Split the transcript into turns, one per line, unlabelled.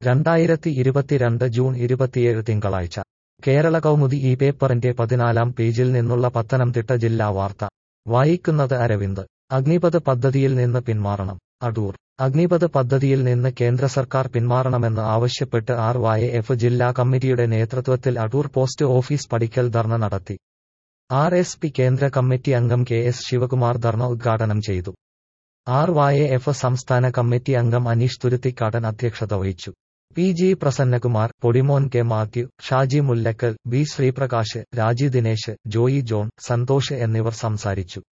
രണ്ടായിരത്തി ഇരുപത്തിരണ്ട് ജൂൺ ഇരുപത്തിയേഴ് തിങ്കളാഴ്ച കേരള കൗമുദി ഈ പേപ്പറിന്റെ പതിനാലാം പേജിൽ നിന്നുള്ള പത്തനംതിട്ട ജില്ലാ വാർത്ത വായിക്കുന്നത് അരവിന്ദ് അഗ്നിപത് പദ്ധതിയിൽ നിന്ന് പിന്മാറണം അടൂർ അഗ്നിപത് പദ്ധതിയിൽ നിന്ന് കേന്ദ്ര സർക്കാർ പിന്മാറണമെന്ന് ആവശ്യപ്പെട്ട് ആർ വൈ എഫ് ജില്ലാ കമ്മിറ്റിയുടെ നേതൃത്വത്തിൽ അടൂർ പോസ്റ്റ് ഓഫീസ് പടിക്കൽ ധർണ നടത്തി ആർ എസ് പി കേന്ദ്ര കമ്മിറ്റി അംഗം കെ എസ് ശിവകുമാർ ധർണ ഉദ്ഘാടനം ചെയ്തു ആർ വൈ എഫ് സംസ്ഥാന കമ്മിറ്റി അംഗം അനീഷ് തുരുത്തിക്കാടൻ അധ്യക്ഷത വഹിച്ചു P G Prasannakumar Podimon K Mathew Shaji Mullakkal B Sreeprakash Raji Dinesh Joy John Santhosh എന്നിവർ സംസാരിച്ചു